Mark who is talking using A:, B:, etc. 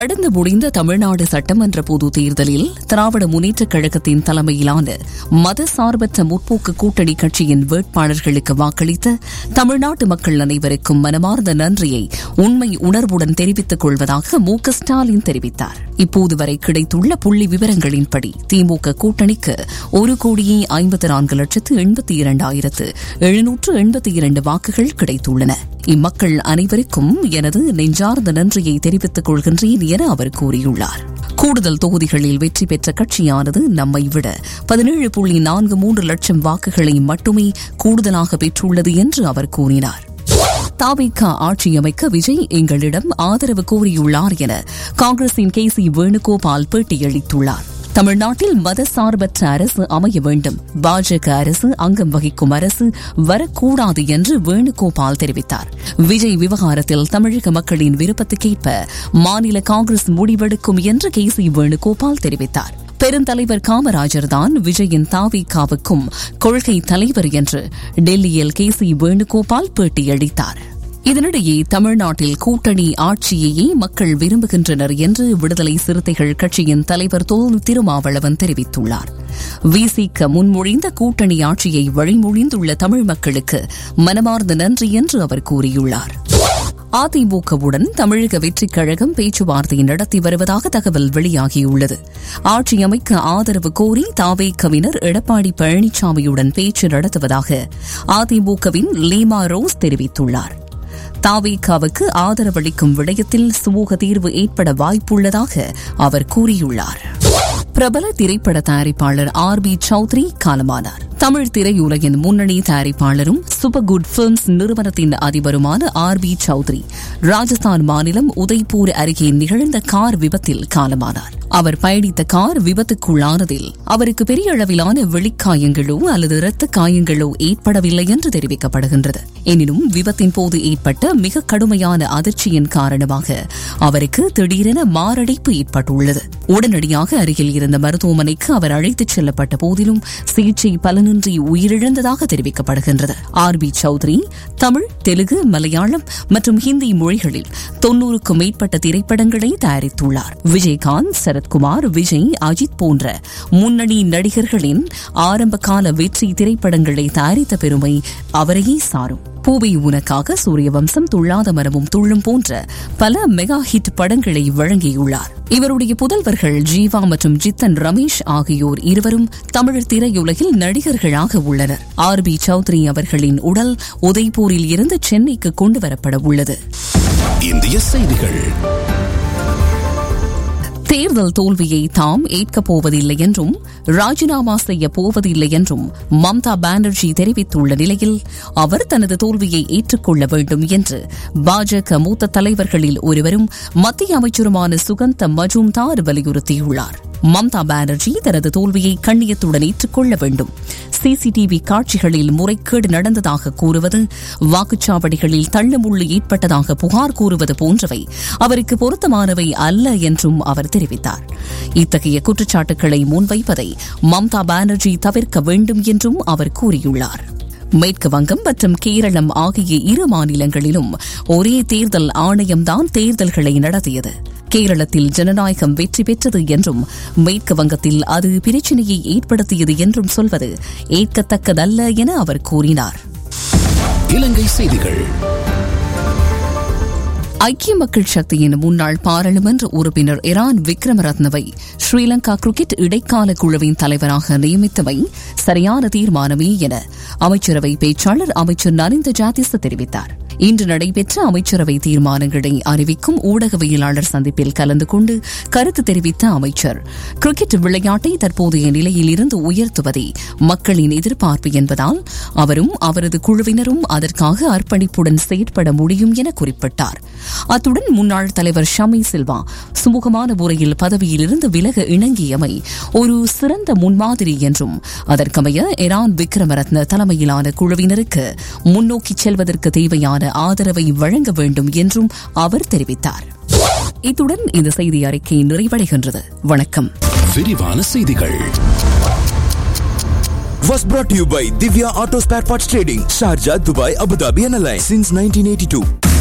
A: நடந்து முடிந்த தமிழ்நாடு சட்டமன்ற பொது தேர்தலில் திராவிட முன்னேற்றக் கழகத்தின் தலைமையிலான மதசார்பற்ற முற்போக்கு கூட்டணி கட்சியின் வேட்பாளர்களுக்கு வாக்களித்த தமிழ்நாட்டு மக்கள் அனைவருக்கும் மனமார்ந்த நன்றியை உண்மை உணர்வுடன் தெரிவித்துக் கொள்வதாக மு க ஸ்டாலின் தெரிவித்தார் இப்போது வரை கிடைத்துள்ள புள்ளி விவரங்களின்படி திமுக கூட்டணிக்கு ஒரு கோடியே ஐம்பத்தி நான்கு லட்சத்து எண்பத்தி இரண்டாயிரத்து எழுநூற்று எண்பத்தி இரண்டு வாக்குகள் கிடைத்துள்ளன இம்மக்கள் அனைவருக்கும் எனது நெஞ்சார்ந்த நன்றியை தெரிவித்துக் கொள்கின்றேன் என அவர் கூறியுள்ளார் கூடுதல் தொகுதிகளில் வெற்றி பெற்ற கட்சியானது நம்மை விட பதினேழு புள்ளி நான்கு மூன்று லட்சம் வாக்குகளை மட்டுமே கூடுதலாக பெற்றுள்ளது என்று அவர் கூறினார் தாவிக ஆட்சி அமைக்க விஜய் எங்களிடம் ஆதரவு கோரியுள்ளார் என காங்கிரசின் கே சி வேணுகோபால் பேட்டியளித்துள்ளார் தமிழ்நாட்டில் மதசார்பற்ற அரசு அமைய வேண்டும் பாஜக அரசு அங்கம் வகிக்கும் அரசு வரக்கூடாது என்று வேணுகோபால் தெரிவித்தார் விஜய் விவகாரத்தில் தமிழக மக்களின் விருப்பத்துக்கேற்ப மாநில காங்கிரஸ் முடிவெடுக்கும் என்று கே சி வேணுகோபால் தெரிவித்தார் பெருந்தலைவர் காமராஜர் தான் விஜயின் தாவிகாவுக்கும் கொள்கை தலைவர் என்று டெல்லியில் கே சி வேணுகோபால் பேட்டியளித்தார் இதனிடையே தமிழ்நாட்டில் கூட்டணி ஆட்சியையே மக்கள் விரும்புகின்றனர் என்று விடுதலை சிறுத்தைகள் கட்சியின் தலைவர் தொல் திருமாவளவன் தெரிவித்துள்ளார் விசிக முன்மொழிந்த கூட்டணி ஆட்சியை வழிமொழிந்துள்ள தமிழ் மக்களுக்கு மனமார்ந்த நன்றி என்று அவர் கூறியுள்ளார் அதிமுகவுடன் தமிழக வெற்றிக் கழகம் பேச்சுவார்த்தை நடத்தி வருவதாக தகவல் வெளியாகியுள்ளது ஆட்சி அமைக்க ஆதரவு கோரி தாவேக்கவினர் எடப்பாடி பழனிசாமியுடன் பேச்சு நடத்துவதாக அதிமுகவின் லீமா ரோஸ் தெரிவித்துள்ளார் தாவேகாவுக்கு ஆதரவளிக்கும் விடயத்தில் சுமூக தீர்வு ஏற்பட வாய்ப்புள்ளதாக அவர் கூறியுள்ளார் பிரபல திரைப்பட தயாரிப்பாளர் ஆர் பி சௌத்ரி காலமானார் தமிழ் திரையுலகின் முன்னணி தயாரிப்பாளரும் சூப்பர் குட் பிலிம்ஸ் நிறுவனத்தின் அதிபருமான ஆர் பி சௌத்ரி ராஜஸ்தான் மாநிலம் உதய்பூர் அருகே நிகழ்ந்த கார் விபத்தில் காலமானார் அவர் பயணித்த கார் விபத்துக்குள்ளானதில் அவருக்கு பெரிய அளவிலான வெளிக்காயங்களோ அல்லது இரத்த காயங்களோ ஏற்படவில்லை என்று தெரிவிக்கப்படுகின்றது எனினும் விபத்தின் போது ஏற்பட்ட மிக கடுமையான அதிர்ச்சியின் காரணமாக அவருக்கு திடீரென மாரடைப்பு ஏற்பட்டுள்ளது உடனடியாக அருகில் இருந்த மருத்துவமனைக்கு அவர் அழைத்துச் செல்லப்பட்ட போதிலும் சிகிச்சை பலனின்றி உயிரிழந்ததாக தெரிவிக்கப்படுகின்றது ஆர் பி சௌத்ரி தமிழ் தெலுங்கு மலையாளம் மற்றும் ஹிந்தி மொழிகளில் தொன்னூறுக்கும் மேற்பட்ட திரைப்படங்களை தயாரித்துள்ளார் விஜயகாந்த் சரத்குமார் விஜய் அஜித் போன்ற முன்னணி நடிகர்களின் ஆரம்பகால வெற்றி திரைப்படங்களை தயாரித்த பெருமை அவரையே சாரும் பூவை உனக்காக சூரியவம்சம் துள்ளாத மரமும் துள்ளும் போன்ற பல மெகா ஹிட் படங்களை வழங்கியுள்ளார் இவருடைய புதல்வர்கள் ஜீவா மற்றும் ஜித்தன் ரமேஷ் ஆகியோர் இருவரும் தமிழ் திரையுலகில் நடிகர்களாக உள்ளனர் ஆர் பி சௌத்ரி அவர்களின் உடல் உதய்பூரில் இருந்து சென்னைக்கு கொண்டுவரப்பட உள்ளது
B: இந்திய செய்திகள்
A: தேர்தல் தோல்வியை தாம் ஏற்கப் போவதில்லை என்றும் ராஜினாமா செய்ய போவதில்லை என்றும் மம்தா பானர்ஜி தெரிவித்துள்ள நிலையில் அவர் தனது தோல்வியை ஏற்றுக்கொள்ள வேண்டும் என்று பாஜக மூத்த தலைவர்களில் ஒருவரும் மத்திய அமைச்சருமான சுகந்த மஜூம்தார் வலியுறுத்தியுள்ளார் மம்தா பானர்ஜி தனது தோல்வியை கண்ணியத்துடன் ஏற்றுக்கொள்ள வேண்டும் சிசிடிவி காட்சிகளில் முறைகேடு நடந்ததாக கூறுவது வாக்குச்சாவடிகளில் தள்ளுமுள்ளு ஏற்பட்டதாக புகார் கூறுவது போன்றவை அவருக்கு பொருத்தமானவை அல்ல என்றும் அவர் தெரிவித்தார் இத்தகைய குற்றச்சாட்டுகளை முன்வைப்பதை மம்தா பானர்ஜி தவிர்க்க வேண்டும் என்றும் அவர் கூறியுள்ளார் மேற்கு வங்கம் மற்றும் கேரளம் ஆகிய இரு மாநிலங்களிலும் ஒரே தேர்தல் ஆணையம்தான் தேர்தல்களை நடத்தியது கேரளத்தில் ஜனநாயகம் வெற்றி பெற்றது என்றும் மேற்கு வங்கத்தில் அது பிரச்சினையை ஏற்படுத்தியது என்றும் சொல்வது ஏற்கத்தக்கதல்ல என அவர் கூறினார்
B: இலங்கை செய்திகள்
A: ஐக்கிய மக்கள் சக்தியின் முன்னாள் பாராளுமன்ற உறுப்பினர் இரான் விக்ரமரத்னவை ஸ்ரீலங்கா கிரிக்கெட் இடைக்கால குழுவின் தலைவராக நியமித்தவை சரியான தீர்மானமே என அமைச்சரவை பேச்சாளர் அமைச்சர் நரிந்த ஜாதிச தெரிவித்தார் இன்று நடைபெற்ற அமைச்சரவை தீர்மானங்களை அறிவிக்கும் ஊடகவியலாளர் சந்திப்பில் கலந்து கொண்டு கருத்து தெரிவித்த அமைச்சர் கிரிக்கெட் விளையாட்டை தற்போதைய நிலையில் இருந்து உயர்த்துவதே மக்களின் எதிர்பார்ப்பு என்பதால் அவரும் அவரது குழுவினரும் அதற்காக அர்ப்பணிப்புடன் செயற்பட முடியும் என குறிப்பிட்டார் அத்துடன் முன்னாள் தலைவர் ஷமி சில்வா சுமூகமான முறையில் பதவியிலிருந்து விலக இணங்கியமை ஒரு சிறந்த முன்மாதிரி என்றும் அதற்கமைய இரான் விக்ரமரத்ன தலைமையிலான குழுவினருக்கு முன்னோக்கி செல்வதற்கு தேவையான ஆதரவை வழங்க வேண்டும் என்றும் அவர் தெரிவித்தார் இத்துடன் இந்த செய்தி அறிக்கை நிறைவடைகின்றது வணக்கம்
B: விரிவான செய்திகள்
C: was brought to you by Divya Auto Spare Parts Trading, Sharjah, Dubai, Abu Dhabi and Alliance since 1982.